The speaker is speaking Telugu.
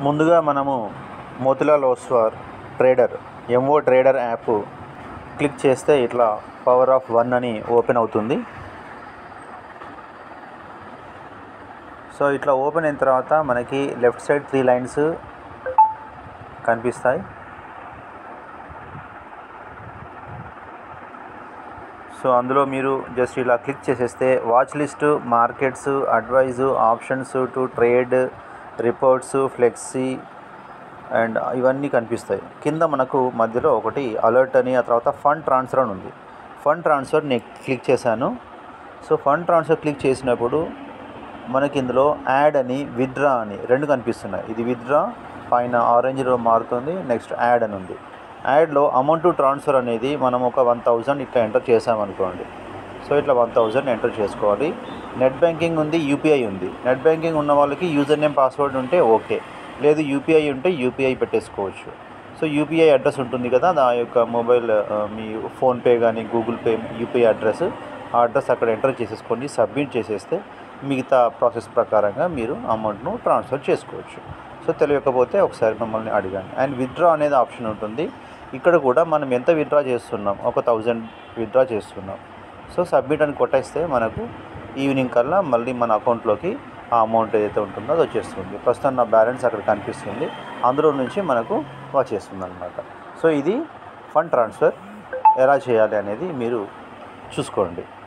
ముందుగా మనము Motilal Oswal trader M O trader app click చేస్తే ఇట్లా పవర్ ఆఫ్ వన్ అని ఓపెన్ అవుతుంది సో ఇట్లా ఓపెన్ అయిన తర్వాత మనకి లెఫ్ట్ సైడ్ త్రీ లైన్స్ కనిపిస్తాయి సో అందులో మీరు జస్ట్ ఇలా క్లిక్ చేసేస్తే watch list markets advise options to trade reports flexi and ఇవన్నీ కనిపిస్తాయి కింద మనకు మధ్యలో ఒకటి అలర్ట్ అని ఆ తర్వాత ఫండ్ ట్రాన్స్ఫర్ అని ఉంది ఫండ్ ట్రాన్స్ఫర్ నేను క్లిక్ చేశాను సో ఫండ్ ట్రాన్స్ఫర్ క్లిక్ చేసినప్పుడు మనకి ఇందులో యాడ్ అని విత్డ్రా అని రెండు కనిపిస్తున్నాయి ఇది విత్డ్రా పైన ఆరెంజ్లో మారుతుంది నెక్స్ట్ యాడ్ అని ఉంది యాడ్లో అమౌంట్ టు ట్రాన్స్ఫర్ అనేది మనం ఒక వన్ థౌజండ్ ఇట్లా ఎంటర్ చేసామనుకోండి సో ఇట్లా వన్ థౌజండ్ ఎంటర్ చేసుకోవాలి నెట్ బ్యాంకింగ్ ఉంది యూపీఐ ఉంది నెట్ బ్యాంకింగ్ ఉన్న వాళ్ళకి యూజర్ నేమ్ పాస్వర్డ్ ఉంటే ఓకే లేదు యూపీఐ ఉంటే యూపీఐ పెట్టేసుకోవచ్చు సో యూపీఐ అడ్రస్ ఉంటుంది కదా ఆ యొక్క మొబైల్ ఆ, మీ ఫోన్పే కానీ గూగుల్ పే యూపీఐ అడ్రస్ ఆ అడ్రస్ అక్కడ ఎంటర్ చేసేసుకొని సబ్మిట్ చేసేస్తే మిగతా ప్రాసెస్ ప్రకారంగా మీరు అమౌంట్ను ట్రాన్స్ఫర్ చేసుకోవచ్చు సో తెలియకపోతే ఒకసారి మమ్మల్ని అడగండి అండ్ విత్డ్రా అనేది ఆప్షన్ ఉంటుంది ఇక్కడ కూడా మనం ఎంత విత్డ్రా చేస్తున్నాం ఒక థౌజండ్ విత్డ్రా చేస్తున్నాం సో సబ్మిట్ అని కొట్టేస్తే మనకు ఈవినింగ్ కల్లా మళ్ళీ మన అకౌంట్లోకి ఆ అమౌంట్ ఏదైతే ఉంటుందో అది వచ్చేస్తుంది ప్రస్తుతం నా బ్యాలెన్స్ అక్కడ కనిపిస్తుంది అందులో నుంచి మనకు వచ్చేస్తుంది అనమాట సో ఇది ఫండ్ ట్రాన్స్ఫర్ ఎలా చేయాలి అనేది మీరు చూసుకోండి